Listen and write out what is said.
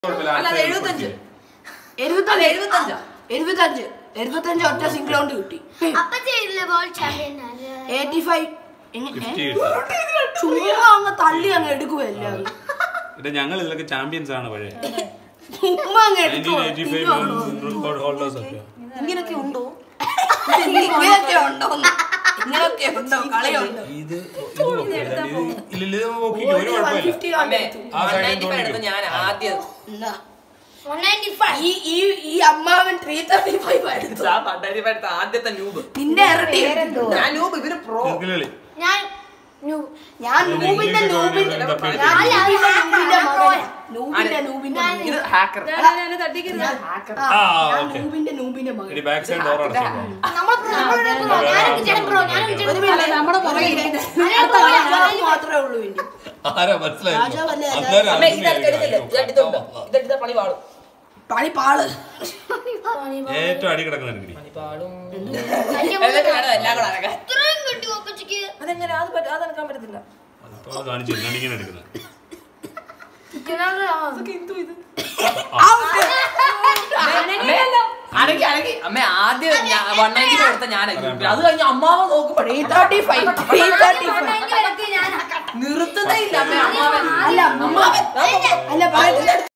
കുഴപ്പമില്ല, അല്ല, അടുത്ത എഴുപത്തഞ്ച്. എഴുപത്തഞ്ച് അല്ല, എഴുപത്തഞ്ചാ? എഴുപത്തഞ്ച് എഴുപത്തഞ്ച് ഒറ്റ സിംഗിൾ റൗണ്ട് കിട്ടി അപ്പൊ ചെയ്തില്ല ball champion eighty five fifty കിട്ടി ചുമ്മാ അങ്ങ് തള്ളി അങ്ങ് എടുക്കുവല്ലേ അത്. ഇത് ഞങ്ങൾ ഇതിലൊക്കെ ചാമ്പ്യൻസ് ആണ് പഴയ ചുമ്മാ അങ്ങ് നയൻറ്റീൻ എടുക്കുവോ എയ്റ്റി ഫൈവ് റെക്കോർഡ് ഹോൾഡേഴ്സ് ഒക്കെ ഇങ്ങനൊക്കെ ഉണ്ടോ ഇങ്ങനെയൊക്കെ ഉണ്ടോ ഇങ്ങനെയൊക്കെ ഉണ്ടോ കളിയുണ്ടോ ഇത് ഇത് കുഴപ്പമില്ല. ഇത് ഇല്ല, ഇത് നോക്കിക്കോ, ഒരു കുഴപ്പമില്ല 150 അമ്മേ ആ side 195 എടുത്ത തോന്നിക്കോ. ഞാൻ ആദ്യം എന്നാ, വൺ നയൻറ്റി ഫൈവ് ഈ ഈ ഈ അമ്മാവൻ ത്രീ തേർട്ടി ഫൈവ് എടുത്തു ആ 195 എടുത്ത ആദ്യത്തെ നൂബ് നിന്റെ ഇരട്ടി ഞാൻ നൂബ് ഇവര് പ്രോ കിളികളി. ഞാൻ ന്യൂ ഞാൻ നൂബിന്റെ നൂബിന്റെ എന്താ പേര്? ഞാൻ അല്ല, നൂബിന്റെ അല്ല, നൂബിന്റെ ഞാൻ മകനാ. നൂബിന്റെ നൂബിന്റെ മകൻ. ഇത് ഹാക്കർ ആ, ആ, ഞാൻ ഓക്കേ. നൂബിന്റെ നൂബിന്റെ മകൻ ഇനി ബാക്ക് സൈഡ് ഡോർ അടച്ചോ നമ്മൾ ഞാനും കിച്ചൺ പ്രോ ഞാനും കിച്ചൺ ഒരു പ്രോ minute. നമ്മുടെ പുറകെ രാജാവ് മാത്രമേ ഉള്ളൂ ഇനി ആരാ മനസ്സിലായില്ല രാജാവല്ലേ അന്നേരം അമ്മേ അർജുനെ ഇതെടുത്തില്ല ആയിരിക്കും. ഇതെടുത്തോണ്ട് ഇതെടുത്ത പണി പാടും പണി പാള് ഏറ്റവും അടി കിടക്കുന്ന എനിക്ക് പണി പാടും എന്നിട്ട് വേണം എല്ലാം കൂടെ അടക്കാൻ ഇത്രയും കിട്ടി ഒപ്പച്ചയ്ക്ക് അതെങ്ങനെ അത് പറ്റ- അത് അടക്കാൻ പറ്റത്തില്ല അതിപ്പോ അത് കാണിച്ചു ഞാൻ ഇങ്ങനെ എടുക്കുന്നത് അതൊക്കെ എന്തോ ഇത് ആ, അമ്മേ, അടക്കി അടക്കി അമ്മ ആദ്യം വൺ നയൻറ്റി എടുത്ത ഞാൻ അത് കഴിഞ്ഞ് അമ്മാവ നോക്കുമ്പോഴേ thirty five three thirty five ഞാൻ നിർത്തുന്നേ ഇല്ല അമ്മ അമ്മാവൻ അല്ല അമ്മാവൻ അല്ല പറയട്ടെ